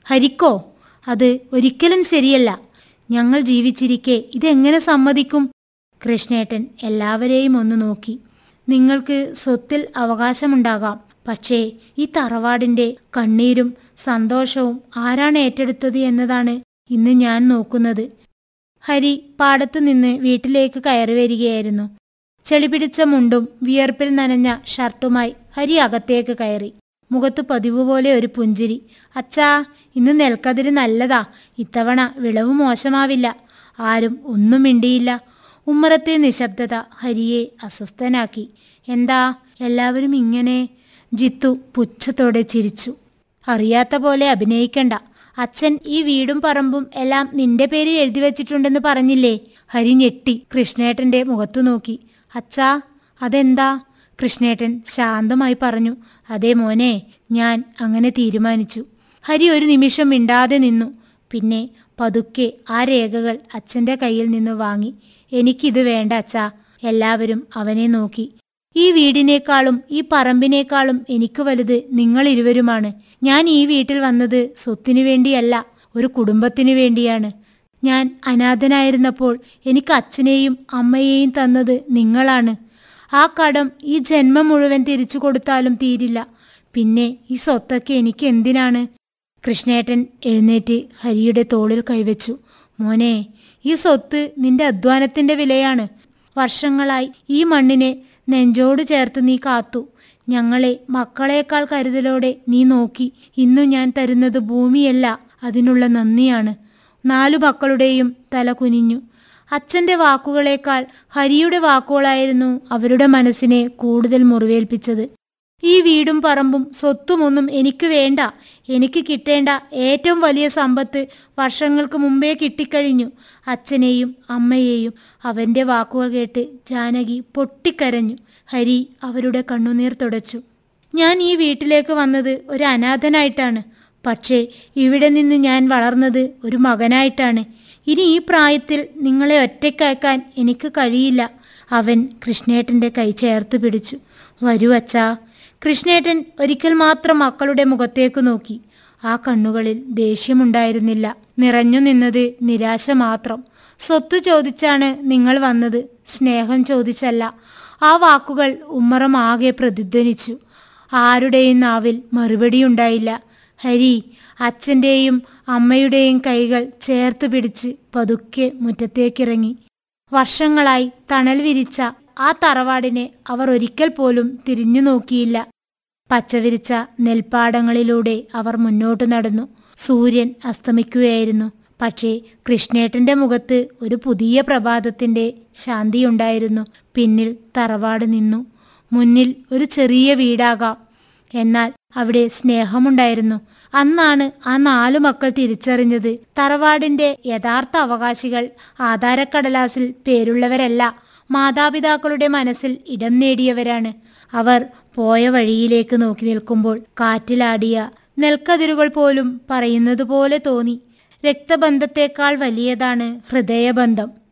ഹരിക്കോ അത് ഒരിക്കലും ശരിയല്ല ഞങ്ങൾ ജീവിച്ചിരിക്കെ ഇതെങ്ങനെ സമ്മതിക്കും കൃഷ്ണേട്ടൻ എല്ലാവരെയും ഒന്ന് നോക്കി നിങ്ങൾക്ക് സ്വത്തിൽ അവകാശമുണ്ടാകാം പക്ഷേ ഈ തറവാടിന്റെ കണ്ണീരും സന്തോഷവും ആരാണ് ഏറ്റെടുത്തത് എന്നതാണ് ഇന്ന് ഞാൻ നോക്കുന്നത് ഹരി പാടത്തു നിന്ന് വീട്ടിലേക്ക് കയറി വരികയായിരുന്നു ചെളി പിടിച്ച മുണ്ടും വിയർപ്പിൽ നനഞ്ഞ ഷർട്ടുമായി ഹരി അകത്തേക്ക് കയറി മുഖത്ത് പതിവ് പോലെ ഒരു പുഞ്ചിരി അച്ഛാ ഇന്ന് നെൽക്കതിര് നല്ലതാ ഇത്തവണ വിളവ് മോശമാവില്ല ആരും ഒന്നും മിണ്ടിയില്ല ഉമ്മറത്തെ നിശബ്ദത ഹരിയെ അസ്വസ്ഥനാക്കി എന്താ എല്ലാവരും ഇങ്ങനെ ജിത്തു പുച്ഛത്തോടെ ചിരിച്ചു അറിയാത്ത പോലെ അഭിനയിക്കണ്ട അച്ഛൻ ഈ വീടും പറമ്പും എല്ലാം നിന്റെ പേരിൽ എഴുതി വെച്ചിട്ടുണ്ടെന്ന് പറഞ്ഞില്ലേ ഹരി ഞെട്ടി കൃഷ്ണേട്ടന്റെ മുഖത്തു നോക്കി അച്ഛാ അതെന്താ കൃഷ്ണേട്ടൻ ശാന്തമായി പറഞ്ഞു അതേ മോനെ ഞാൻ അങ്ങനെ തീരുമാനിച്ചു ഹരി ഒരു നിമിഷം മിണ്ടാതെ നിന്നു പിന്നെ പതുക്കെ ആ രേഖകൾ അച്ഛന്റെ കയ്യിൽ നിന്ന് വാങ്ങി എനിക്കിത് വേണ്ട അച്ഛാ എല്ലാവരും അവനെ നോക്കി ഈ വീടിനേക്കാളും ഈ പറമ്പിനേക്കാളും എനിക്ക് വലുത് നിങ്ങൾ ഇരുവരുമാണ് ഞാൻ ഈ വീട്ടിൽ വന്നത് സ്വത്തിനു വേണ്ടിയല്ല ഒരു കുടുംബത്തിനു വേണ്ടിയാണ് ഞാൻ അനാഥനായിരുന്നപ്പോൾ എനിക്ക് അച്ഛനെയും അമ്മയെയും തന്നത് നിങ്ങളാണ് ആ കടം ഈ ജന്മം മുഴുവൻ തിരിച്ചു കൊടുത്താലും തീരില്ല പിന്നെ ഈ സ്വത്തൊക്കെ എനിക്ക് എന്തിനാണ് കൃഷ്ണേട്ടൻ എഴുന്നേറ്റ് ഹരിയുടെ തോളിൽ കൈവച്ചു മോനെ ഈ സ്വത്ത് നിന്റെ അധ്വാനത്തിന്റെ വിലയാണ് വർഷങ്ങളായി ഈ മണ്ണിനെ നെഞ്ചോട് ചേർത്ത് നീ കാത്തു ഞങ്ങളെ മക്കളേക്കാൾ കരുതലോടെ നീ നോക്കി ഇന്നു ഞാൻ തരുന്നത് ഭൂമിയല്ല അതിനുള്ള നന്ദിയാണ് നാലു മക്കളുടെയും തല കുനിഞ്ഞു അച്ഛന്റെ വാക്കുകളേക്കാൾ ഹരിയുടെ വാക്കുകളായിരുന്നു അവരുടെ മനസ്സിനെ കൂടുതൽ മുറിവേൽപ്പിച്ചത് ഈ വീടും പറമ്പും സ്വത്തുമൊന്നും എനിക്ക് വേണ്ട എനിക്ക് കിട്ടേണ്ട ഏറ്റവും വലിയ സമ്പത്ത് വർഷങ്ങൾക്ക് മുമ്പേ കിട്ടിക്കഴിഞ്ഞു അച്ഛനെയും അമ്മയെയും അവന്റെ വാക്കുകൾ കേട്ട് ജാനകി പൊട്ടിക്കരഞ്ഞു ഹരി അവരുടെ കണ്ണുനീർ തുടച്ചു ഞാൻ ഈ വീട്ടിലേക്ക് വന്നത് ഒരു അനാഥനായിട്ടാണ് പക്ഷേ ഇവിടെ നിന്ന് ഞാൻ വളർന്നത് ഒരു മകനായിട്ടാണ് ഇനി ഈ പ്രായത്തിൽ നിങ്ങളെ ഒറ്റയ്ക്കാക്കാൻ എനിക്ക് കഴിയില്ല അവൻ കൃഷ്ണേട്ടന്റെ കൈ ചേർത്തു പിടിച്ചു വരൂ അച്ഛാ കൃഷ്ണേട്ടൻ ഒരിക്കൽ മാത്രം മക്കളുടെ മുഖത്തേക്ക് നോക്കി ആ കണ്ണുകളിൽ ദേഷ്യമുണ്ടായിരുന്നില്ല നിറഞ്ഞു നിന്നത് നിരാശ മാത്രം സ്വത്ത് ചോദിച്ചാണ് നിങ്ങൾ വന്നത് സ്നേഹം ചോദിച്ചല്ല ആ വാക്കുകൾ ഉമ്മറമാകെ പ്രതിധ്വനിച്ചു ആരുടെയും നാവിൽ മറുപടിയുണ്ടായില്ല ഹരി അച്ഛൻ്റെയും അമ്മയുടെയും കൈകൾ ചേർത്ത് പിടിച്ച് പതുക്കെ മുറ്റത്തേക്കിറങ്ങി വർഷങ്ങളായി തണൽ വിരിച്ച ആ തറവാടിനെ അവർ ഒരിക്കൽ പോലും തിരിഞ്ഞു നോക്കിയില്ല പച്ചവിരിച്ച നെൽപ്പാടങ്ങളിലൂടെ അവർ മുന്നോട്ടു നടന്നു സൂര്യൻ അസ്തമിക്കുകയായിരുന്നു പക്ഷേ കൃഷ്ണേട്ടന്റെ മുഖത്ത് ഒരു പുതിയ പ്രഭാതത്തിന്റെ ശാന്തിയുണ്ടായിരുന്നു പിന്നിൽ തറവാട് നിന്നു മുന്നിൽ ഒരു ചെറിയ വീടാകാം എന്നാൽ അവിടെ സ്നേഹമുണ്ടായിരുന്നു അന്നാണ് ആ നാലു മക്കൾ തിരിച്ചറിഞ്ഞത് തറവാടിന്റെ യഥാർത്ഥ അവകാശികൾ ആധാരക്കടലാസിൽ പേരുള്ളവരല്ല മാതാപിതാക്കളുടെ മനസ്സിൽ ഇടം നേടിയവരാണ് അവർ പോയ വഴിയിലേക്ക് നോക്കി നിൽക്കുമ്പോൾ കാറ്റിലാടിയ നെൽക്കതിരുകൾ പോലും പറയുന്നത് പോലെ തോന്നി രക്തബന്ധത്തേക്കാൾ വലിയതാണ് ഹൃദയബന്ധം